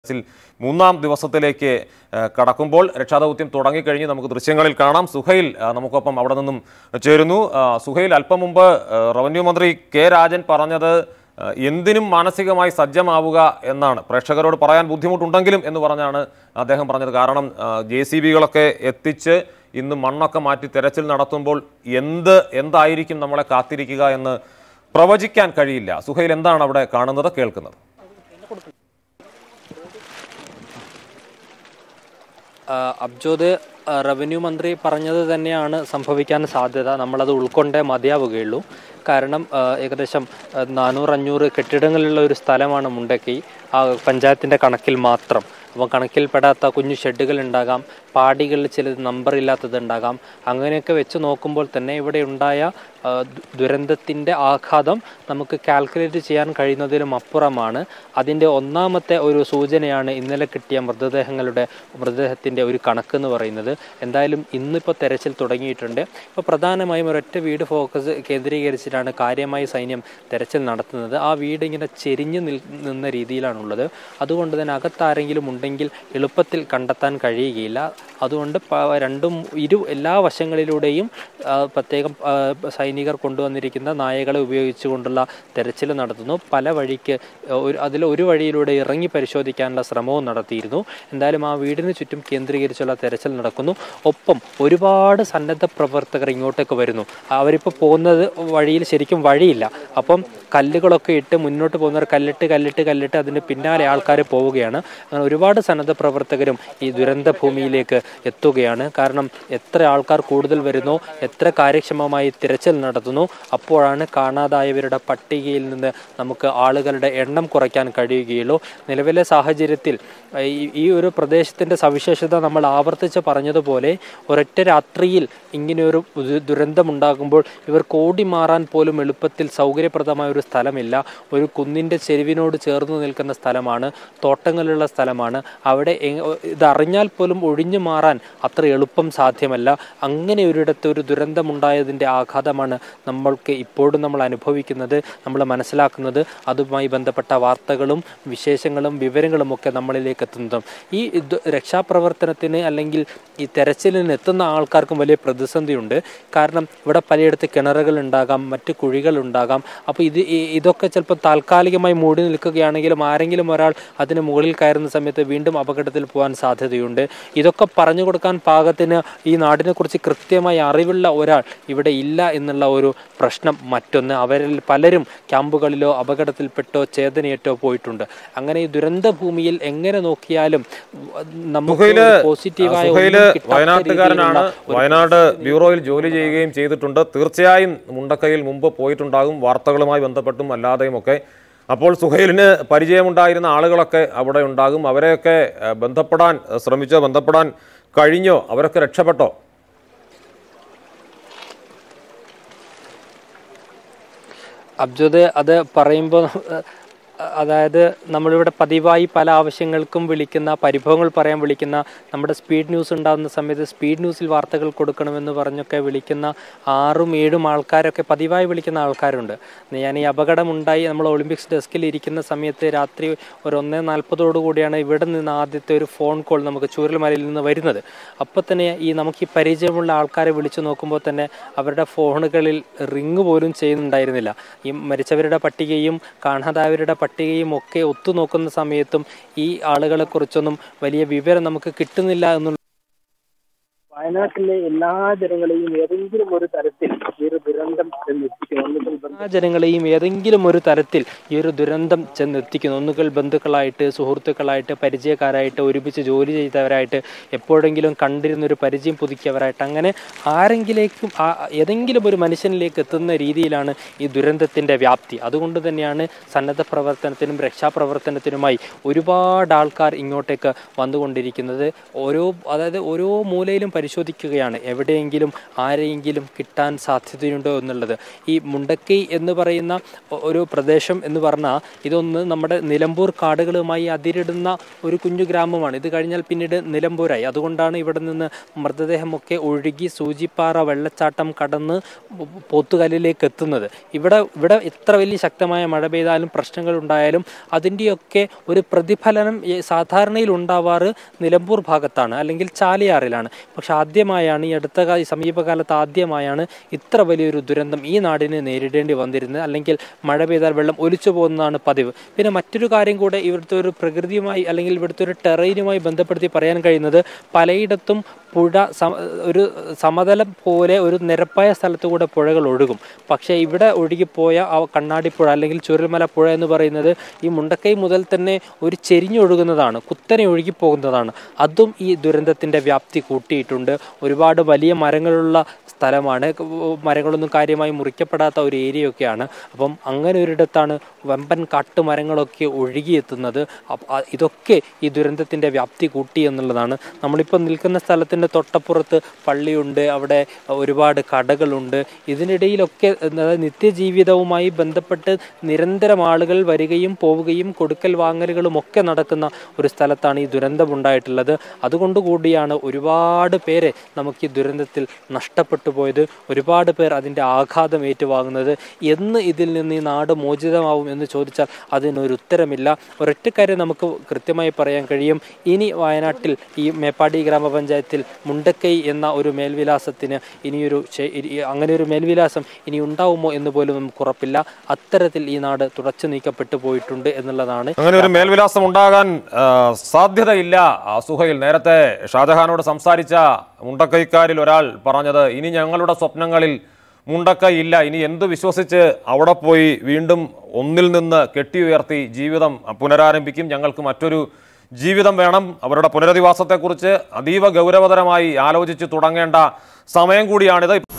ിൽ മൂന്നാം ദിവസത്തിലേക്ക് ആ, കടക്കുമ്പോൾ രക്ഷാദൗത്യം തുടങ്ങിക്കഴിഞ്ഞ് നമുക്ക് ദൃശ്യങ്ങളിൽ കാണാം സുഹൈൽ ആ, നമുക്കൊപ്പം അവിടെ നിന്നും ചേരുന്നു ആ, സുഹൈൽ അല്പം മുമ്പ് ആ, റവന്യൂ മന്ത്രി കെ രാജൻ പറഞ്ഞത് ആ, എന്തിനും മാനസികമായി സജ്ജമാവുക എന്നാണ് പ്രേക്ഷകരോട് പറയാൻ ബുദ്ധിമുട്ടുണ്ടെങ്കിലും എന്ന് പറഞ്ഞാണ് അദ്ദേഹം പറഞ്ഞത് കാരണം ജെ സി ബികളൊക്കെ എത്തിച്ച് ഇന്ന് മണ്ണൊക്കെ മാറ്റി തെരച്ചിൽ നടത്തുമ്പോൾ എന്ത് എന്തായിരിക്കും നമ്മളെ കാത്തിരിക്കുക എന്ന് പ്രവചിക്കാൻ കഴിയില്ല സുഹൈൽ എന്താണ് അവിടെ കാണുന്നത് കേൾക്കുന്നത് ആ, അബ്ജോദ് ആ, റവന്യൂ മന്ത്രി പറഞ്ഞത് തന്നെയാണ് സംഭവിക്കാൻ സാധ്യത നമ്മളത് ഉൾക്കൊണ്ടേ മതിയാവുകയുള്ളൂ കാരണം ആ, ഏകദേശം ആ, നാനൂറ് അഞ്ഞൂറ് കെട്ടിടങ്ങളുള്ള ഒരു സ്ഥലമാണ് മുണ്ടക്കൈ ആ പഞ്ചായത്തിൻ്റെ കണക്കിൽ മാത്രം അപ്പോൾ കണക്കിൽപ്പെടാത്ത കുഞ്ഞു ഷെഡുകൾ ഉണ്ടാകാം പാടികളിൽ ചിലത് നമ്പർ ഇല്ലാത്തത് ഉണ്ടാകാം അങ്ങനെയൊക്കെ വെച്ച് നോക്കുമ്പോൾ തന്നെ ഇവിടെ ഉണ്ടായ ആ, ദു- ദുരന്തത്തിൻ്റെ ആഘാതം നമുക്ക് കാൽക്കുലേറ്റ് ചെയ്യാൻ കഴിയുന്നതിലും അപ്പുറമാണ് അതിൻ്റെ ഒന്നാമത്തെ ഒരു സൂചനയാണ് ഇന്നലെ കിട്ടിയ മൃതദേഹങ്ങളുടെ മൃതദേഹത്തിൻ്റെ ഒരു കണക്ക് എന്ന് പറയുന്നത് എന്തായാലും ഇന്നിപ്പോൾ തെരച്ചിൽ തുടങ്ങിയിട്ടുണ്ട് ഇപ്പോൾ പ്രധാനമായും ഒരൊറ്റ വീട് ഫോക്കസ് കേന്ദ്രീകരിച്ചിട്ടാണ് കാര്യമായി സൈന്യം തെരച്ചിൽ നടത്തുന്നത് ആ വീട് ഇങ്ങനെ ചെരിഞ്ഞു നിൽ നിന്ന രീതിയിലാണുള്ളത് അതുകൊണ്ട് തന്നെ അകത്താരെങ്കിലും ഉണ്ടെങ്കിൽ എളുപ്പത്തിൽ കണ്ടെത്താൻ കഴിയുകയില്ല അതുകൊണ്ട് പ- രണ്ടും ഇരു എല്ലാ വശങ്ങളിലൂടെയും ആ, പ്രത്യേകം ആ, സൈനികർ കൊണ്ടുവന്നിരിക്കുന്ന നായകളെ ഉപയോഗിച്ചുകൊണ്ടുള്ള തെരച്ചിൽ നടത്തുന്നു പല വഴിക്ക് ഒരു അതിൽ ഒരു വഴിയിലൂടെ ഇറങ്ങി പരിശോധിക്കാനുള്ള ശ്രമവും നടത്തിയിരുന്നു എന്തായാലും ആ വീടിന് ചുറ്റും കേന്ദ്രീകരിച്ചുള്ള തെരച്ചിൽ നടക്കുന്നു ഒപ്പം ഒരുപാട് സന്നദ്ധ പ്രവർത്തകർ ഇങ്ങോട്ടേക്ക് വരുന്നു അവരിപ്പോൾ പോകുന്നത് വഴിയിൽ ശരിക്കും വഴിയില്ല അപ്പം കല്ലുകളൊക്കെ ഇട്ട് മുന്നോട്ട് പോകുന്നവർ കല്ലിട്ട് കല്ലിട്ട് കല്ലിട്ട് അതിന് പിന്നാലെ ആൾക്കാർ പോവുകയാണ് അങ്ങനെ ഒരുപാട് സന്നദ്ധ പ്രവർത്തകരും ഈ ദുരന്ത ഭൂമിയിലേക്ക് എത്തുകയാണ് കാരണം എത്ര ആൾക്കാർ കൂടുതൽ വരുന്നോ എത്ര കാര്യക്ഷമമായി തിരച്ചിൽ നടത്തുന്നു അപ്പോഴാണ് കാണാതായവരുടെ പട്ടികയിൽ നിന്ന് നമുക്ക് ആളുകളുടെ എണ്ണം കുറയ്ക്കാൻ കഴിയുകയുള്ളൂ നിലവിലെ സാഹചര്യത്തിൽ ഏഹ്, ഈ ഈ ഒരു പ്രദേശത്തിൻ്റെ സവിശേഷത നമ്മൾ ആവർത്തിച്ച് പറഞ്ഞതുപോലെ ഒരൊറ്റ രാത്രിയിൽ ഇങ്ങനെയൊരു ദു- ദുരന്തമുണ്ടാകുമ്പോൾ ഇവർക്ക് ഓടി മാറാൻ പോലും എളുപ്പത്തിൽ സൗകര്യപ്രദമായ ഒരു സ്ഥലമില്ല ഒരു കുന്നിൻ്റെ ചെരുവിനോട് ചേർന്ന് നിൽക്കുന്ന സ്ഥലമാണ് തോട്ടങ്ങളുള്ള സ്ഥലമാണ് അവിടെ എ- ഇതറിഞ്ഞാൽ പോലും ഒഴിഞ്ഞു മാറാൻ അത്ര എളുപ്പം സാധ്യമല്ല അങ്ങനെ ഒരിടത്ത് ഒരു ദുരന്തമുണ്ടായതിൻ്റെ ആഘാതമാണ് നമ്മൾക്ക് ഇപ്പോഴും നമ്മൾ അനുഭവിക്കുന്നത് നമ്മൾ മനസ്സിലാക്കുന്നത് അതുമായി ബന്ധപ്പെട്ട വാർത്തകളും വിശേഷങ്ങളും വിവരങ്ങളും ഒക്കെ നമ്മളിലേക്ക് എത്തുന്നതും ഈ ഇത് രക്ഷാപ്രവർത്തനത്തിന് അല്ലെങ്കിൽ ഈ തെരച്ചിലിന് എത്തുന്ന ആൾക്കാർക്കും വലിയ പ്രതിസന്ധിയുണ്ട് കാരണം ഇവിടെ പലയിടത്ത് കിണറുകൾ ഉണ്ടാകാം മറ്റ് കുഴികൾ ഉണ്ടാകാം അപ്പോൾ ഇത് ഈ- ഇതൊക്കെ ചിലപ്പോൾ താൽക്കാലികമായി മൂടി നിൽക്കുകയാണെങ്കിലും ആരെങ്കിലും ഒരാൾ അതിന് മുകളിൽ കയറുന്ന സമയത്ത് വീണ്ടും അപകടത്തിൽ പോകാൻ സാധ്യതയുണ്ട് ഇതൊക്കെ പറഞ്ഞു കൊടുക്കാൻ പാകത്തിന് ഈ നാടിനെക്കുറിച്ച് കൃത്യമായി അറിവുള്ള ഒരാൾ ഇവിടെ ഇല്ല എന്നുള്ള ഒരു പ്രശ്നം മറ്റൊന്ന് അവരിൽ പലരും ക്യാമ്പുകളിലോ അപകടത്തിൽപ്പെട്ടോ ചേതനയേറ്റോ പോയിട്ടുണ്ട് അങ്ങനെ ഈ ദുരന്ത ഭൂമിയിൽ എങ്ങനെ നോക്കിയാലും നമുക്ക് സുഹൈല് ഒരു പോസിറ്റീവായ സുഹൈല് ഒന്നും കിട്ടാത്ത വയനാട്ടുകാരനാണ് രീതിയിലുള്ള ഒരു വയനാട് ബ്യൂറോയിൽ ജോലി ചെയ്യുകയും ചെയ്തിട്ടുണ്ട് തീർച്ചയായും മുണ്ടക്കയിൽ മുമ്പ് പോയിട്ടുണ്ടാകും വാർത്തകളുമായി ബന്ധപ്പെട്ടും അല്ലാതെയും ഒക്കെ അപ്പോൾ സുഹൈലിന് പരിചയമുണ്ടായിരുന്ന ആളുകളൊക്കെ അവിടെ ഉണ്ടാകും അവരെയൊക്കെ ഏഹ്, ബന്ധപ്പെടാൻ ഏഹ്, ശ്രമിച്ചോ ബന്ധപ്പെടാൻ കഴിഞ്ഞോ അവരൊക്കെ രക്ഷപ്പെട്ടോ അബ്ജദ് അത് പറയുമ്പോൾ അതായത് നമ്മളിവിടെ പതിവായി പല ആവശ്യങ്ങൾക്കും വിളിക്കുന്ന പരിഭവങ്ങൾ പറയാൻ വിളിക്കുന്ന നമ്മുടെ സ്പീഡ് ന്യൂസ് ഉണ്ടാകുന്ന സമയത്ത് സ്പീഡ് ന്യൂസിൽ വാർത്തകൾ കൊടുക്കണമെന്ന് പറഞ്ഞൊക്കെ വിളിക്കുന്ന ആറും ഏഴും ആൾക്കാരൊക്കെ പതിവായി വിളിക്കുന്ന ആൾക്കാരുണ്ട് ഞാൻ ഈ അപകടം ഉണ്ടായി നമ്മൾ ഒളിമ്പിക്സ് ഡെസ്കിൽ ഇരിക്കുന്ന സമയത്ത് രാത്രി ഒരു ഒന്നേ നാൽപ്പതോടു കൂടിയാണ് ഇവിടെ നിന്ന് ആദ്യത്തെ ഒരു ഫോൺ കോൾ നമുക്ക് ചൂരൽമലയിൽ നിന്ന് വരുന്നത് അപ്പോൾ തന്നെ ഈ നമുക്ക് ഈ പരിചയമുള്ള ആൾക്കാരെ വിളിച്ചു നോക്കുമ്പോൾ തന്നെ അവരുടെ ഫോണുകളിൽ റിങ് പോലും ചെയ്യുന്നുണ്ടായിരുന്നില്ല ഈ മരിച്ചവരുടെ പട്ടികയും കാണാതായവരുടെ പട്ടികയും ഒക്കെ ഒത്തുനോക്കുന്ന സമയത്തും ഈ ആളുകളെ കുറിച്ചൊന്നും വലിയ വിവരം നമുക്ക് കിട്ടുന്നില്ല എന്നുള്ള വയനാട്ടിലെ എല്ലാ ജനങ്ങളെയും ഏതെങ്കിലും ഒരു തരത്തിൽ ഈ ഒരു ദുരന്തം ചെന്നെത്തിക്കണം ഒന്നുകിൽ എല്ലാ ജനങ്ങളെയും ഏതെങ്കിലും ഒരു തരത്തിൽ ഈ ഒരു ദുരന്തം ചെന്നെത്തിക്കുന്നു ഒന്നുകിൽ ബന്ധുക്കളായിട്ട് സുഹൃത്തുക്കളായിട്ട് പരിചയക്കാരായിട്ട് ഒരുമിച്ച് ജോലി ചെയ്തവരായിട്ട് എപ്പോഴെങ്കിലും കണ്ടിരുന്ന ഒരു പരിചയം പുതുക്കിയവരായിട്ട് അങ്ങനെ ആരെങ്കിലേക്കും ആ- ഏതെങ്കിലും ഒരു മനുഷ്യനിലേക്ക് എത്തുന്ന രീതിയിലാണ് ഈ ദുരന്തത്തിൻ്റെ വ്യാപ്തി അതുകൊണ്ട് തന്നെയാണ് സന്നദ്ധ പ്രവർത്തനത്തിനും രക്ഷാപ്രവർത്തനത്തിനുമായി ഒരുപാട് ആൾക്കാർ ഇങ്ങോട്ടേക്ക് വന്നുകൊണ്ടിരിക്കുന്നത് ഓരോ അതായത് ഓരോ മൂലയിലും പരിശോധിക്കും പരിശോധിക്കുകയാണ് എവിടെയെങ്കിലും ആരെയെങ്കിലും കിട്ടാൻ സാധ്യതയുണ്ടോ എന്നുള്ളത് ഈ മുണ്ടക്കൈ എന്ന് പറയുന്ന ഒ- ഒരു പ്രദേശം എന്ന് പറഞ്ഞാൽ ഇതൊന്ന് നമ്മുടെ നിലമ്പൂർ കാടുകളുമായി അതിരിടുന്ന ഒരു കുഞ്ഞു ഗ്രാമമാണ് ഇത് കഴിഞ്ഞാൽ പിന്നീട് നിലമ്പൂരായി അതുകൊണ്ടാണ് ഇവിടെ നിന്ന് മൃതദേഹമൊക്കെ ഒഴുകി സൂചിപ്പാറ വെള്ളച്ചാട്ടം കടന്ന് പോത്തുകല്ലിലേക്ക് എത്തുന്നത് ഇവിടെ ഇവിടെ എത്ര വലിയ ശക്തമായ മഴ പെയ്താലും പ്രശ്നങ്ങൾ ഉണ്ടായാലും അതിൻ്റെയൊക്കെ ഒരു പ്രതിഫലനം ഈ സാധാരണയിൽ ഉണ്ടാവാറ് നിലമ്പൂർ ഭാഗത്താണ് അല്ലെങ്കിൽ ചാലിയാറിലാണ് പക്ഷെ ആദ്യമായാണ് ഈ അടുത്ത കാല സമീപകാലത്ത് ആദ്യമായാണ് ഇത്ര വലിയൊരു ദുരന്തം ഈ നാടിന് നേരിടേണ്ടി വന്നിരുന്നത് അല്ലെങ്കിൽ മഴ പെയ്താൽ വെള്ളം ഒലിച്ചു പോകുന്നതാണ് പതിവ് പിന്നെ മറ്റൊരു കാര്യം കൂടെ ഇവിടുത്തെ ഒരു പ്രകൃതിയുമായി അല്ലെങ്കിൽ ഇവിടുത്തെ ഒരു ടെറൈനുമായി ബന്ധപ്പെടുത്തി പറയാൻ കഴിയുന്നത് പലയിടത്തും പുഴ സമ ഒരു സമതലം പോലെ ഒരു നിരപ്പായ സ്ഥലത്തു കൂടെ പുഴകൾ ഒഴുകും പക്ഷേ ഇവിടെ ഒഴുകിപ്പോയ ആ കണ്ണാടിപ്പുഴ അല്ലെങ്കിൽ ചുരൽമല പുഴ എന്ന് പറയുന്നത് ഈ മുണ്ടക്കൈ മുതൽ തന്നെ ഒരു ചെരിഞ്ഞൊഴുകുന്നതാണ് കുത്തനെ ഒഴുകിപ്പോകുന്നതാണ് അതും ഈ ദുരന്തത്തിൻ്റെ വ്യാപ്തി കൂട്ടിയിട്ടുണ്ട് ഒരുപാട് വലിയ മരങ്ങളുള്ള സ്ഥലമാണ് മരങ്ങളൊന്നും കാര്യമായി മുറിക്കപ്പെടാത്ത ഒരു ഏരിയയൊക്കെയാണ് അപ്പം അങ്ങനെ ഒരിടത്താണ് വമ്പൻ കാട്ടുമരങ്ങളൊക്കെ ഒഴുകിയെത്തുന്നത് അപ്പ- ആ- ഇതൊക്കെ ഈ ദുരന്തത്തിൻ്റെ വ്യാപ്തി കൂട്ടി എന്നുള്ളതാണ് നമ്മളിപ്പോൾ നിൽക്കുന്ന സ്ഥലത്തിൻ്റെ തൊട്ടപ്പുറത്ത് പള്ളിയുണ്ട് അവിടെ ഒരുപാട് കടകളുണ്ട് ഇതിനിടയിലൊക്കെ അതായത് നിത്യജീവിതവുമായി ബന്ധപ്പെട്ട് നിരന്തരം ആളുകൾ വരികയും പോവുകയും കൊടുക്കൽ വാങ്ങലുകളും ഒക്കെ നടക്കുന്ന ഒരു സ്ഥലത്താണ് ഈ ദുരന്തമുണ്ടായിട്ടുള്ളത് അതുകൊണ്ട് കൂടിയാണ് ഒരുപാട് പേരെ നമുക്ക് ഈ ദുരന്തത്തിൽ നഷ്ടപ്പെട്ടു പോയത് ഒരുപാട് പേർ അതിൻ്റെ ആഘാതം ഏറ്റുവാങ്ങുന്നത് എന്ന് ഇതിൽ നിന്ന് ഈ നാട് മോചിതമാവും എന്ന് ചോദിച്ചാൽ അതിനൊരു ഉത്തരമില്ല ഒരൊറ്റ കാര്യം നമുക്ക് കൃത്യമായി പറയാൻ കഴിയും ഇനി വയനാട്ടിൽ ഈ മേപ്പാടി ഗ്രാമപഞ്ചായത്തിൽ മുണ്ടക്കൈ എന്ന ഒരു മേൽവിലാസത്തിന് ഇനിയൊരു ശേ- ഇ- അങ്ങനെ ഒരു മേൽവിലാസം ഇനി ഉണ്ടാവുമോ എന്ന് പോലും നമുക്ക് ഉറപ്പില്ല അത്തരത്തിൽ ഈ നാട് തുടച്ചു നീക്കപ്പെട്ടു പോയിട്ടുണ്ട് എന്നുള്ളതാണ് അങ്ങനെ ഒരു മേൽവിലാസം ഉണ്ടാകാൻ ആ, സാധ്യതയില്ല ആ, സുഹൈൽ നേരത്തെ ഷാജഹാനോട് സംസാരിച്ച മുണ്ടക്കൈക്കാരിൽ ഒരാൾ പറഞ്ഞത് ഇനി ഞങ്ങളുടെ സ്വപ്നങ്ങളിൽ മുണ്ടക്കൈ ഇല്ല ഇനി എന്ത് വിശ്വസിച്ച് അവിടെ പോയി വീണ്ടും ഒന്നിൽ നിന്ന് കെട്ടിയുയർത്തി ജീവിതം പുനരാരംഭിക്കും ഞങ്ങൾക്ക് മറ്റൊരു ജീവിതം വേണം അവരുടെ പുനരധിവാസത്തെക്കുറിച്ച് അതീവ ഗൗരവതരമായി ആലോചിച്ച് തുടങ്ങേണ്ട സമയം കൂടിയാണിത്